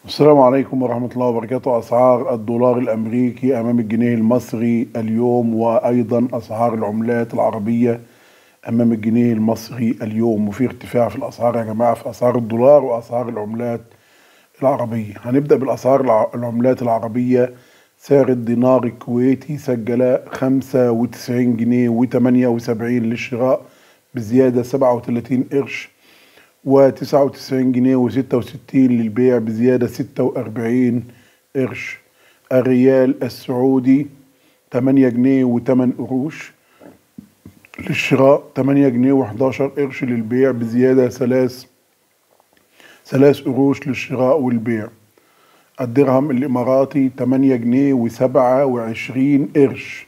السلام عليكم ورحمة الله وبركاته أسعار الدولار الأمريكي أمام الجنيه المصري اليوم وأيضا أسعار العملات العربية أمام الجنيه المصري اليوم وفي ارتفاع في الأسعار يا جماعة في أسعار الدولار وأسعار العملات العربية هنبدأ بالأسعار الع- العملات العربية سعر الدينار الكويتي سجل خمسة وتسعين جنيه وتمانية وسبعين للشراء بزيادة سبعة وتلاتين قرش وتسعة وتسعين جنيه وستة وستين للبيع بزيادة ستة وأربعين قرش الريال السعودي تمانية جنيه وتمن قروش للشراء تمانية جنيه وحداشر قرش للبيع بزيادة ثلاث ثلاث قروش للشراء والبيع الدرهم الإماراتي تمانية جنيه وسبعة وعشرين قرش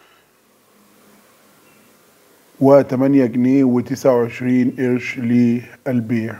وتمانية جنيه وتسعة وعشرين قرش للبيع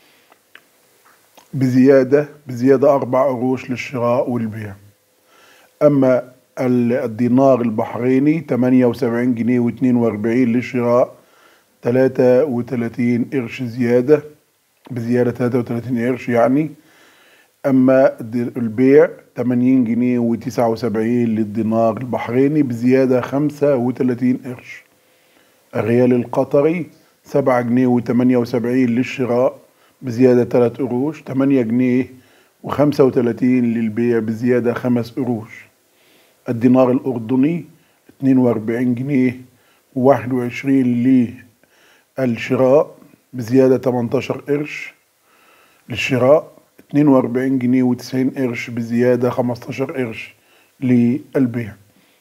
بزيادة بزيادة أربع قروش للشراء والبيع أما ال- الدينار البحريني تمانية وسبعين جنيه واتنين وأربعين للشراء تلاتة وتلاتين قرش زيادة بزيادة تلاتة وتلاتين قرش يعني أما الد- البيع 80 جنيه وتسعة وسبعين للدينار البحريني بزيادة خمسة وتلاتين قرش الريال القطري سبعة جنيه وتمانية وسبعين للشراء بزيادة تلات قروش تمانية جنيه وخمسة وتلاتين للبيع بزيادة خمس قروش الدينار الأردني اتنين وأربعين جنيه وواحد وعشرين للشراء بزيادة تمنتاشر قرش للشراء 42 جنيه و90 قرش بزيادة 15 قرش للبيع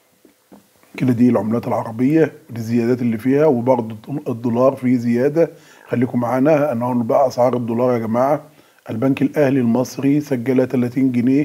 كده دي العملات العربية الزيادات اللي فيها وبرضه الدولار فيه زيادة خليكم معانا انا هقول بقى اسعار الدولار يا جماعة البنك الاهلي المصري سجل 30 جنيه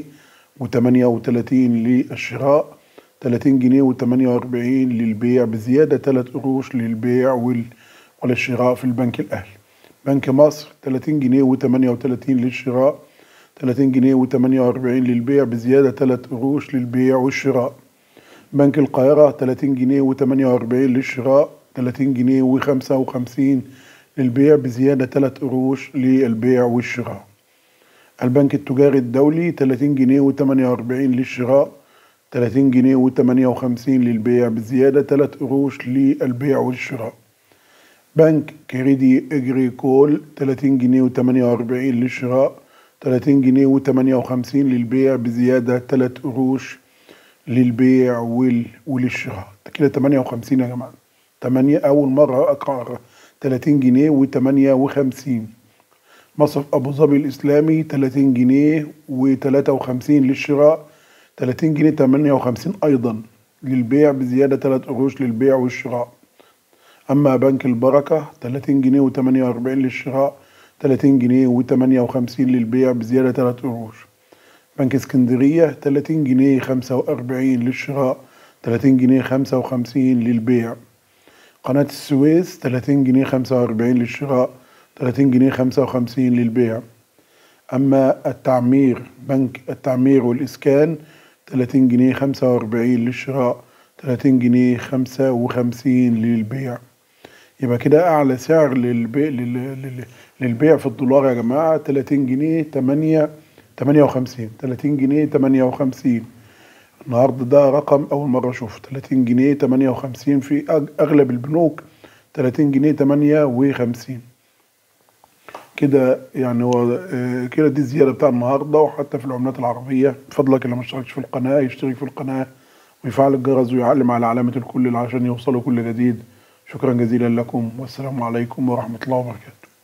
و38 للشراء 30 جنيه و48 للبيع بزيادة 3 قروش للبيع وال- وللشراء في البنك الاهلي بنك مصر 30 جنيه و38 للشراء 30 جنيه و48 للبيع بزيادة 3 قروش للبيع والشراء بنك القاهرة 30 جنيه و48 للشراء 30 جنيه و55 للبيع بزيادة 3 قروش للبيع والشراء البنك التجاري الدولي 30 جنيه و48 للشراء 30 جنيه و58 للبيع بزيادة 3 قروش للبيع والشراء بنك كريدي اجريكول 30 جنيه و48 للشراء 30 جنيه و58 للبيع بزيادة 3 قروش للبيع وال... وللشراء ده كده 58 يا جماعة 8 أول مرة أقرأ 30 جنيه و58 مصرف أبو ظبي الإسلامي 30 جنيه و53 للشراء 30 جنيه 58 أيضا للبيع بزيادة 3 قروش للبيع والشراء أما بنك البركة 30 جنيه و48 للشراء 30 جنيه و58 للبيع بزيادة 3 قروش بنك اسكندرية 30 جنيه 45 للشراء 30 جنيه 55 للبيع قناة السويس 30 جنيه 45 للشراء 30 جنيه 55 للبيع أما التعمير بنك التعمير والإسكان 30 جنيه 45 للشراء 30 جنيه 55 للبيع يبقى كده أعلى سعر للبيع, لل- للبيع في الدولار يا جماعة 30 جنيه 8 58 30 جنيه 58 النهارده ده رقم أول مرة أشوفه 30 جنيه 58 في أج- أغلب البنوك 30 جنيه 58 كده يعني هو آه، كده دي الزيادة بتاع النهارده وحتى في العملات العربية بفضلك اللي ما اشتركش في القناة يشترك في القناة ويفعل الجرس ويعلم على علامة الكل عشان يوصله كل جديد شكرا جزيلا لكم والسلام عليكم ورحمة الله وبركاته